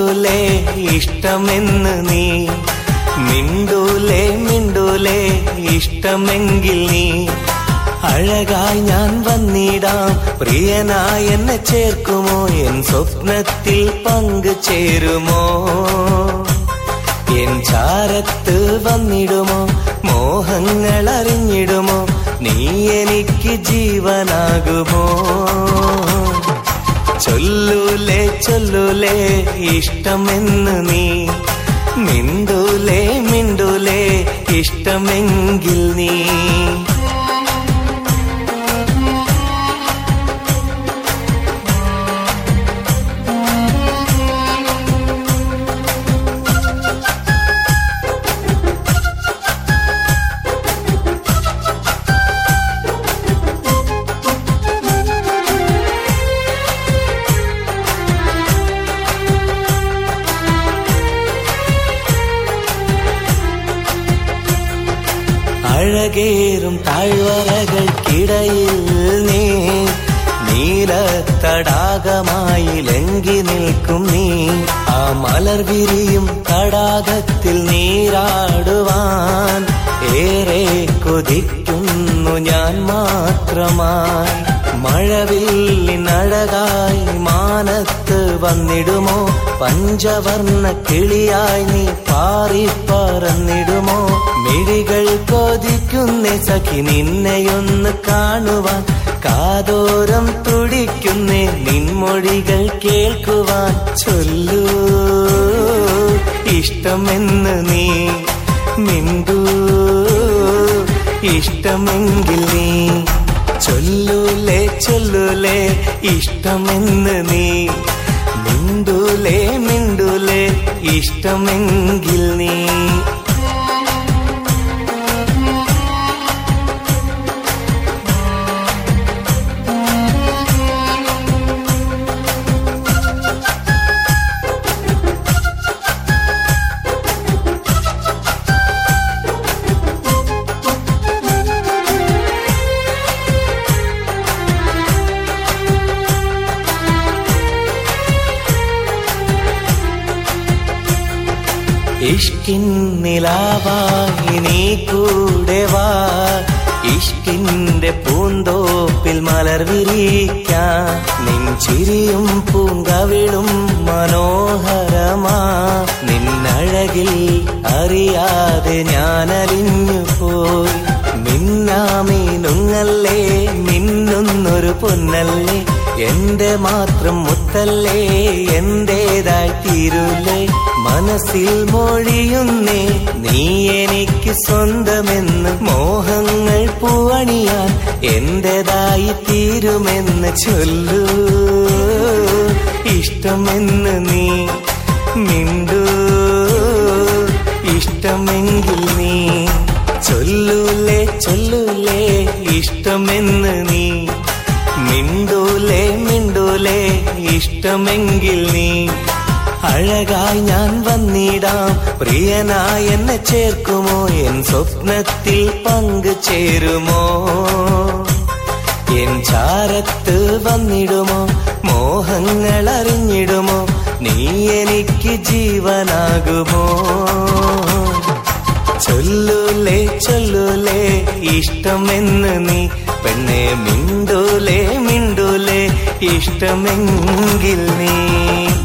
മിണ്ടൂലേ ഇഷ്ടമെന്ന് നീ മിണ്ടൂലേ മിണ്ടൂലേ ഇഷ്ടമെങ്കിൽ നീ അഴകായി ഞാൻ വന്നിടാം പ്രിയനായി എന്നെ ചേർക്കുമോ എൻ സ്വപ്നത്തിൽ പങ്കു ചേരുമോ എൻ ചാരത്ത് വന്നിടുമോ മോഹങ്ങൾ അറിഞ്ഞിടുമോ നീ എനിക്ക് ജീവനാകുമോ ചൊല്ലൂലേ ചൊല്ലൂലേ ഇഷ്ടമെന്ന് നീ മിണ്ടൂലേ മിണ്ടൂലേ ഇഷ്ടമെങ്കിൽ നീ അഴകേറും താഴ്വരകൾക്കിടയിൽ നീ നീലത്തടാകമായി ലങ്കി നിൽക്കും നീ ആ മലർ വിരിയും തടാകത്തിൽ നീരാടുവാൻ ഏറെ കൊതിക്കുന്നു ഞാൻ മാത്രമായി മഴവില്ലിനഴകായി മാനത്ത് വന്നിടുമോ പഞ്ചവർണ്ണ കിളിയായി നീ പാറി പറന്നിടുമോ മിഴികൾ കൊതിക്കുന്നേ സഖി നിന്നെയൊന്ന് കാണുവാൻ കാതോരം തുടിക്കുന്നേ നിൻമൊഴികൾ കേൾക്കുവാൻ ചൊല്ലൂ ഇഷ്ടമെന്ന് നീ മിണ്ടൂ ഇഷ്ടമെങ്കിൽ നീ ചൊല്ലൂലേ ചൊല്ലൂലേ ഇഷ്ടമെന്ന് നീ മിണ്ടൂലേ മിണ്ടൂലേ ഇഷ്ടമെങ്കിൽ നീ ഇഷ്കിൻ നിലാവായി നീ കൂടെ വാ ഇഷ്കിന്റെ പൂന്തോപ്പിൽ മലർ വിരിക്കാൻ നിൻ ചിരിയും പൂങ്കവിളും മനോഹരമാ നിന്നഴകിൽ അറിയാതെ ഞാൻ അലിഞ്ഞു പോയി മിന്നാമീനുങ്ങല്ലേ മിന്നുന്നൊരു പൊന്നല്ലേ എന്റെ മാത്രം മുത്തല്ലേ എന്റേതായി തീരൂലേ മനസ്സിൽ മൊഴിയുന്നേ നീ എനിക്ക് സ്വന്തമെന്ന് മോഹങ്ങൾ പൂവണിയാൻ എന്റേതായി തീരുമെന്ന് ചൊല്ലൂ ഇഷ്ടമെന്ന് നീ മിണ്ടൂ ഇഷ്ടമെങ്കിൽ നീ ചൊല്ലൂലേ ചൊല്ലൂലേ ഇഷ്ടമെന്ന് നീ മിണ്ടൂലേ മിണ്ടൂലേ ഇഷ്ടമെങ്കിൽ നീ അഴകായി ഞാൻ വന്നിടാം പ്രിയനായി എന്നെ ചേർക്കുമോ എൻ സ്വപ്നത്തിൽ പങ്കു ചേരുമോ എൻ ചാരത്ത് വന്നിടുമോ മോഹങ്ങൾ അറിഞ്ഞിടുമോ നീ എനിക്ക് ജീവനാകുമോ ചൊല്ലൂലേ ചൊല്ലൂലേ ഇഷ്ടമെന്ന് നീ പെണ്ണെ മിണ്ടൂലേ മിണ്ടൂലേ ഇഷ്ടമെങ്കിൽ നീ